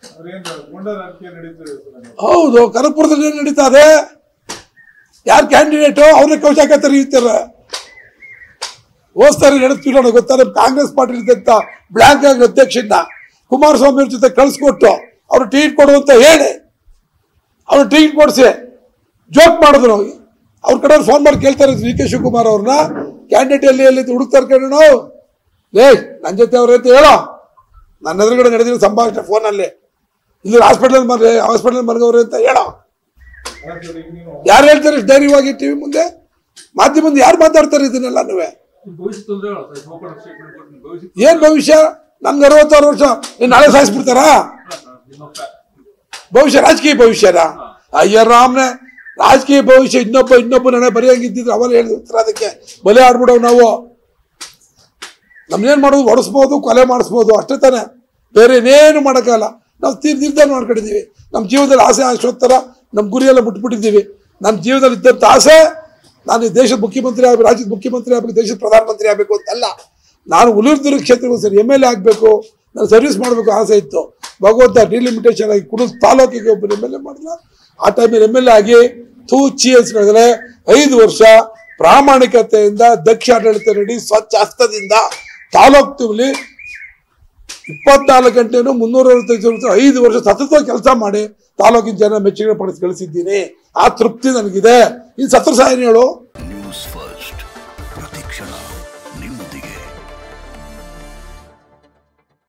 ಅವ್ರೇನು ಗುಂಡ ರಾಜಕೀಯ ನಡೀತದೆ ಸರ್ ಹೌದು ಕನಕಪುರದಲ್ಲಿ ಏನ್ ನಡೀತಾ ಇದೆ ಯಾರು ಕ್ಯಾಂಡಿಡೇಟು ಅವ್ರನ್ನ ಕೌಶಾಕ ತೆರೀತಾರೆ ಹೋಸ್ತಾರೆ ನಡೆದ್ವಿ ನೋಡಿ ಗೊತ್ತಾ ನಮ್ಮ ಕಾಂಗ್ರೆಸ್ ಪಾರ್ಟಿ ಇದ್ದಂತ ಬ್ಲಾಕ್ ಆಗಿ ಅಧ್ಯಕ್ಷನ್ನ ಕುಮಾರಸ್ವಾಮಿ ಅವ್ರ ಜೊತೆ ಕಳಿಸ್ಕೊಟ್ಟು ಅವ್ರು ಟಿಕೆಟ್ ಕೊಡುವಂತ ಹೇಳಿ ಅವ್ರು ಟಿಕೆಟ್ ಕೊಡಿಸಿ ಜೋಕ್ ಮಾಡಿದ್ರು ಅವ್ರ ಕಡೆ ಫೋನ್ ಮಾಡಿ ಕೇಳ್ತಾರೆ ವಿ ಕೆ ಶಿವಕುಮಾರ್ ಅವ್ರನ್ನ ಕ್ಯಾಂಡಿಡೇಟ್ ಎಲ್ಲಿ ಎಲ್ಲಿ ಹುಡುಕ್ತಾರೆ ಕಣ ನಾವು ಲೇ ನನ್ನ ಜೊತೆ ಅವ್ರ ಅಂತ ಹೇಳೋ ನನ್ನ ಎದುರುಗಡೆ ನಡೆದಿರೋ ಸಂಭಾಷಣೆ ಫೋನಲ್ಲಿ ಇಲ್ಲಿ ಹಾಸ್ಪಿಟಲ್ ಮನೆ ಹಾಸ್ಪಿಟಲ್ ಮಲಗವ್ರೆ ಅಂತ ಹೇಳೋ ಅಲ್ಲ ಸರ್ ಈಗ ನೀವು ಯಾರು ಹೇಳ್ತಾರೆ ಇಷ್ಟು ಧೈರ್ಯವಾಗಿ ಟಿವಿ ಮುಂದೆ ಮಾಧ್ಯಮದ ಯಾರು ಮಾತಾಡ್ತಾರೆ ಇದನ್ನೆಲ್ಲ ನೀವೇ ಭವಿಷ್ಯ ತೊಂದರೆ ಓಪನ್ ಸ್ಟೇಟ್ಮೆಂಟ್ ಕೊಟ್ಟು ಭವಿಷ್ಯ ಏನ್ ಭವಿಷ್ಯ ನನ್ಗೆ ಅರವತ್ತಾರು ವರ್ಷ ನೀನ್ ನಾಳೆ ಸಾಯಿಸ್ಬಿಡ್ತಾರಾ ನಿಮ್ಮ ಭವಿಷ್ಯ ರಾಜಕೀಯ ಭವಿಷ್ಯನ ಅಯ್ಯ ರಾಮ್ನೆ ರಾಜಕೀಯ ಭವಿಷ್ಯ ಇನ್ನೊಬ್ಬ ಇನ್ನೊಬ್ಬ ನಡೆ ಬರೆಯಂಗಿದ್ದಿದ್ರೆ ಅವಲ್ಲ ಹೇಳಿದ ಉತ್ತರ ಅದಕ್ಕೆ ಬಲೆ ಆಡ್ಬಿಡವ್ ನಾವು ನಮ್ನೇನ್ ಮಾಡೋದು ಹೊಡೆಸ್ಬೋದು ಕೊಲೆ ಮಾಡಿಸ್ಬೋದು ಅಷ್ಟೇ ತಾನೆ ಬೇರೆ ಏನೇನು ಮಾಡೋಕ್ಕಲ್ಲ ನಾವು ತೀರ್ ನಿರ್ಧಾರ ಮಾಡ್ಕೊಂಡಿದ್ದೀವಿ ನಮ್ಮ ಜೀವನದಲ್ಲಿ ಆಸೆ ಆಶೋತ್ತರ ನಮ್ಮ ಗುರಿಯೆಲ್ಲ ಮುಟ್ಬಿಟ್ಟಿದ್ದೀವಿ ನಮ್ಮ ಜೀವನದಲ್ಲಿ ಇದ್ದಂಥ ಆಸೆ ನಾನು ಈ ದೇಶದ ಮುಖ್ಯಮಂತ್ರಿ ಆಗಬೇಕು ರಾಜ್ಯದ ಮುಖ್ಯಮಂತ್ರಿ ಆಗಬೇಕು ದೇಶದ ಪ್ರಧಾನಮಂತ್ರಿ ಆಗಬೇಕು ಅಂತಲ್ಲ ನಾನು ಉಳಿದುರ್ಗ ಕ್ಷೇತ್ರಕ್ಕೆ ಸರಿ ಎಮ್ ಎಲ್ ಎ ಆಗಬೇಕು ನಾನು ಸರ್ವಿಸ್ ಮಾಡಬೇಕು ಆಸೆ ಇತ್ತು ಭಗವಂತ ಡಿಲಿಮಿಟೇಷನ್ ಆಗಿ ಕುಡಿದು ತಾಲೂಕಿಗೆ ಒಬ್ಬರು ಎಮ್ ಎಲ್ ಎ ಮಾಡಿಲ್ಲ ಆ ಟೈಮಲ್ಲಿ ಎಮ್ ಎಲ್ ಎ ಆಗಿ ಥೂ ಚಿ ಅನ್ಸ್ಕೊಂಡ್ರೆ ಐದು ವರ್ಷ ಪ್ರಾಮಾಣಿಕತೆಯಿಂದ ದಕ್ಷ ಆಡಳಿತ ನೀಡಿ ಸ್ವಚ್ಛ ಹಸ್ತದಿಂದ ತಾಲೂಕು ತುಂಬಲಿ ಇಪ್ಪತ್ನಾಲ್ಕು ಗಂಟೆನೂ ಮುನ್ನೂರ ಅರವತ್ತೈದು ವರ್ಷ ಐದು ವರ್ಷ ಸತತ ಕೆಲಸ ಮಾಡಿ ತಾಲೂಕಿನ ಜನ ಮೆಚ್ಚುಗೆ ಪಡಿಸಿ ಕಳಿಸಿದ್ದೀನಿ ಆ ತೃಪ್ತಿ ನನಗಿದೆ ಇನ್ನು ಸತ್ರ ಸಾಯನ್ ಹೇಳು